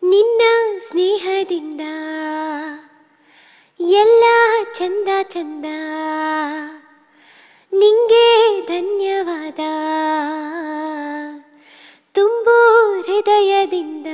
ನಿನ್ನ ಸ್ನೇಹದಿಂದ ಎಲ್ಲ ಚಂದ ಚಂದ ನಿಂಗೆ ಧನ್ಯವಾದ ತುಂಬು ಹೃದಯದಿಂದ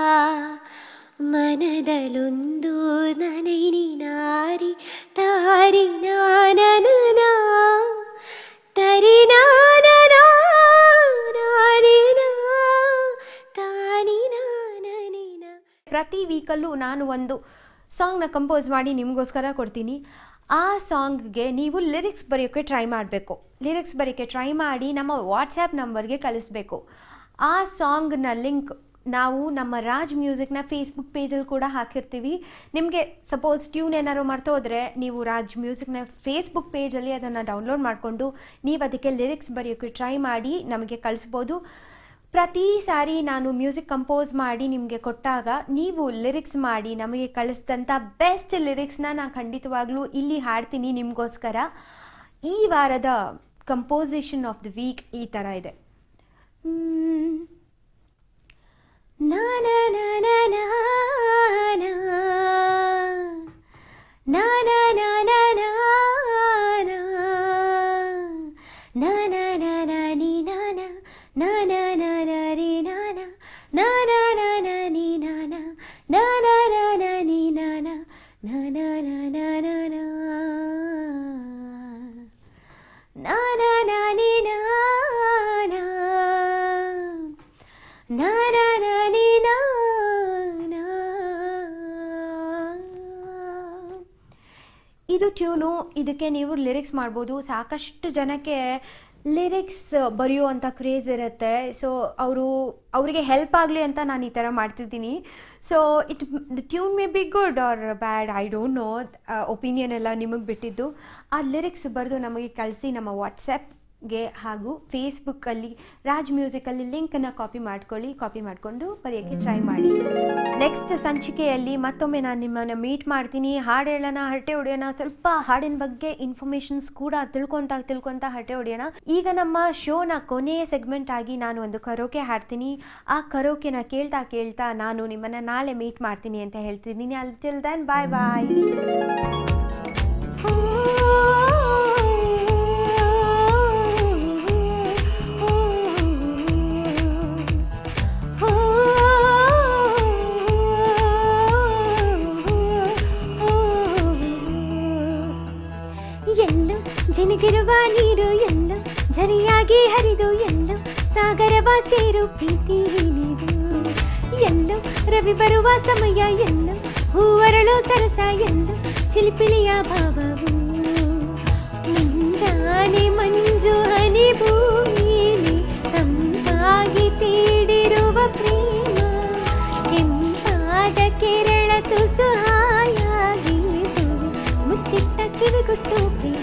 ಮನದಲೊಂದು ನನೈ ನಾರಿ ತಾರಿ ನಾನನ ತರಿ ನಾನನ ನಾನಿನ ತಾನಿ ನಾನನಿನ ಪ್ರತಿ ವೀಕಲ್ಲೂ ನಾನು ಒಂದು ಸಾಂಗ್ನ ಕಂಪೋಸ್ ಮಾಡಿ ನಿಮಗೋಸ್ಕರ ಕೊಡ್ತೀನಿ ಆ ಸಾಂಗ್ಗೆ ನೀವು ಲಿರಿಕ್ಸ್ ಬರೆಯೋಕ್ಕೆ ಟ್ರೈ ಮಾಡಬೇಕು ಲಿರಿಕ್ಸ್ ಬರೆಯೋಕ್ಕೆ ಟ್ರೈ ಮಾಡಿ ನಮ್ಮ ವಾಟ್ಸ್ಯಾಪ್ ನಂಬರ್ಗೆ ಕಳಿಸ್ಬೇಕು ಆ ಸಾಂಗ್ನ ಲಿಂಕ್ ನಾವು ನಮ್ಮ ರಾಜ್ ಮ್ಯೂಸಿಕ್ನ ಫೇಸ್ಬುಕ್ ಪೇಜಲ್ಲಿ ಕೂಡ ಹಾಕಿರ್ತೀವಿ ನಿಮಗೆ ಸಪೋಸ್ ಟ್ಯೂನ್ ಏನಾದ್ರು ಮರ್ತೋದ್ರೆ ನೀವು ರಾಜ್ ಮ್ಯೂಸಿಕ್ನ ಫೇಸ್ಬುಕ್ ಪೇಜಲ್ಲಿ ಅದನ್ನು ಡೌನ್ಲೋಡ್ ಮಾಡಿಕೊಂಡು ನೀವು ಅದಕ್ಕೆ ಲಿರಿಕ್ಸ್ ಬರೆಯೋಕ್ಕೆ ಟ್ರೈ ಮಾಡಿ ನಮಗೆ ಕಳಿಸ್ಬೋದು ಪ್ರತಿ ಸಾರಿ ನಾನು ಮ್ಯೂಸಿಕ್ ಕಂಪೋಸ್ ಮಾಡಿ ನಿಮಗೆ ಕೊಟ್ಟಾಗ ನೀವು ಲಿರಿಕ್ಸ್ ಮಾಡಿ ನಮಗೆ ಕಳಿಸಿದಂಥ ಬೆಸ್ಟ್ ಲಿರಿಕ್ಸ್ನ ನಾನು ಖಂಡಿತವಾಗ್ಲೂ ಇಲ್ಲಿ ಹಾಡ್ತೀನಿ ನಿಮಗೋಸ್ಕರ ಈ ವಾರದ ಕಂಪೋಸಿಷನ್ ಆಫ್ ದ ವೀಕ್ ಈ ಥರ ಇದೆ ಮ್ಮ್. ನಾ ನಾ ನಾ ನಾ ನಾ ನಾ. ನಾ ನಾ ನಾ ನಾ ನಾ ನಾ. ನಾ ನಾ ನಾ ನಾ ನೀ ನಾ ನಾ. ನಾ ನಾ ನಾ ನಾ ರೀ ನಾ ನಾ. ನಾ ನಾ ನಾ ನಾ ನೀ ನಾ ನಾ. ನಾ ನಾ ನಾ ನಾ ನೀ ನಾ ನಾ. ನಾ ನಾ ನಾ ನಾ ನಾ ನಾ. ನಾ ನಾ ನಾ ನೀ ನಾ ನಾ. ನಾ ನಾ ನಾ ನೀ ನಾ ನಾ. ಇದು ಟ್ಯೂನು ಇದಕ್ಕೆ ನೀವು ಲಿರಿಕ್ಸ್ ಮಾಡ್ಬೋದು ಸಾಕಷ್ಟು ಜನಕ್ಕೆ ಲಿರಿಕ್ಸ್ ಬರೆಯುವಂಥ ಕ್ರೇಜ್ ಇರುತ್ತೆ ಸೊ ಅವರು ಅವರಿಗೆ ಹೆಲ್ಪ್ ಆಗಲಿ ಅಂತ ನಾನು ಈ ಥರ ಮಾಡ್ತಿದ್ದೀನಿ so it the tune may be good or bad I don't know opinion ಎಲ್ಲ ನಿಮಗೆ ಬಿಟ್ಟಿದ್ದು ಆ ಲಿರಿಕ್ಸ್ ಬರೆದು ನಮಗೆ ಕಳಿಸಿ ನಮ್ಮ ವಾಟ್ಸಪ್ಗೆ ಹಾಗೂ ಫೇಸ್ಬುಕ್ಕಲ್ಲಿ ರಾಜ್ ಮ್ಯೂಸಿಕಲ್ಲಿ ಲಿಂಕನ್ನು ಕಾಪಿ ಮಾಡ್ಕೊಳ್ಳಿ ಕಾಪಿ ಮಾಡಿಕೊಂಡು ಬರೆಯೋಕ್ಕೆ ಟ್ರೈ ಮಾಡಿ ನೆಕ್ಸ್ಟ್ ಸಂಚಿಕೆಯಲ್ಲಿ ಮತ್ತೊಮ್ಮೆ ನಾನು ನಿಮ್ಮನ್ನು ಮೀಟ್ ಮಾಡ್ತೀನಿ ಹಾಡು ಹೇಳೋಣ ಹರಟೆ ಹೊಡೆಯೋಣ ಸ್ವಲ್ಪ ಹಾಡಿನ ಬಗ್ಗೆ ಇನ್ಫಾರ್ಮೇಷನ್ಸ್ ಕೂಡ ತಿಳ್ಕೊತಾ ತಿಳ್ಕೊತಾ ಹರಟೆ ಹೊಡೆಯೋಣ ಈಗ ನಮ್ಮ ಶೋನ ಕೊನೆಯ ಸೆಗ್ಮೆಂಟ್ ಆಗಿ ನಾನು ಒಂದು ಕರೋಕೆ ಹಾಡ್ತೀನಿ ಆ ಕರೋಕೆನ ಕೇಳ್ತಾ ಕೇಳ್ತಾ ನಾನು ನಿಮ್ಮನ್ನು ನಾಳೆ ಮೀಟ್ ಮಾಡ್ತೀನಿ ಅಂತ ಹೇಳ್ತಿದ್ದೀನಿ ಅಲ್ಲಿ ಟಿಲ್ ದೆನ್ ಬಾಯ್ ಬಾಯ್ ಎಲ್ಲೋ ಜನಗಿರುವ ನೀರು ಎಲ್ಲೋ ಜರಿಯಾಗಿ ಹರಿದು ಎಲ್ಲೋ ಸಾಗರವ ಸೇರು ಪ್ರೀತಿ ನೀರು ಎಲ್ಲೋ ರವಿ ಬರುವ ಸಮಯ ಎಲ್ಲೋ ಹೂವರಳು ಸರಸ ಎಲ್ಲೋ ಚಿಲಿಪಿಲಿಯ ಭಾವವು ಮುಂಜಾನೆ ಮಂಜು ಹನಿ ಭೂಮಿಲಿ ತಂಪಾಗಿ ತೀಡಿರುವ ಪ್ರೇಮ ಕೆಂಪಾದ ಕೇರಳ ತುಸು ಹಾಯಾಗಿದು ಮುತ್ತಿಟ್ಟ ಕಿವಿಗುಟ್ಟು ಪ್ರೇಮ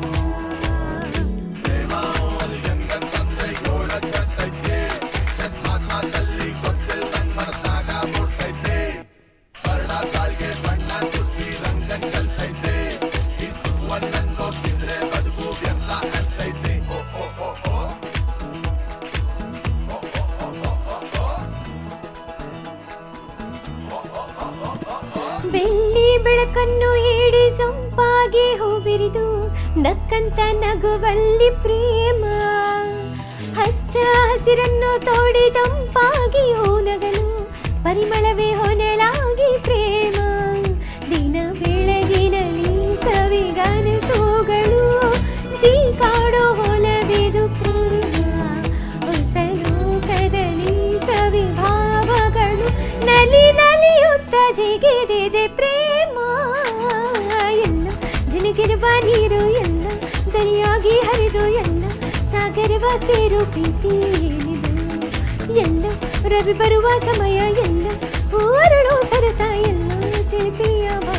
ಬೆಳ್ಳಿ ಬೆಳಕನ್ನು ಹೀಡಿ ಸೊಂಪಾಗಿ ಹೂಬಿರಿದು ನಕ್ಕಂತ ನಗುವಲ್ಲಿ ಪ್ರೇಮ ಹಚ್ಚ ಹಸಿರನ್ನು ತೋಡಿ ತಂಪಾಗಿ ಹೂನಗಲು ಪರಿಮಳವೇ ಹೊನಲಾಗಿ ಪ್ರೇಮ ದಿನ ಬೆಳಗಿನಲ್ಲಿ ಸವಿಗನಸುಗಳು ಜೀ ಕಾಡೋ ಹೊಲವಿದು ಪ್ರೇಮ ಹೊಸ ಲೋಕದಲ್ಲಿ ಸವಿಭಾವಗಳು ನಲಿ ನಲಿಯುತ್ತ ಜಿಗಿದಿದೆ ಪ್ರೇಮ ಎಲ್ಲ ಜನಗಿರುವ ನೀರು ಎಲ್ಲ ಜರಿಯಾಗಿ ಹರಿದು ಎಲ್ಲ ಸಾಗರವ ಸೇರು ಪ್ರೀತಿ ಏನಿದು ಎಲ್ಲ ರವಿ ಬರುವ ಸಮಯ ಎಲ್ಲ ಹೂರಳು ಸರಸ ಎಲ್ಲ ಚಿಲಿಪಿಯ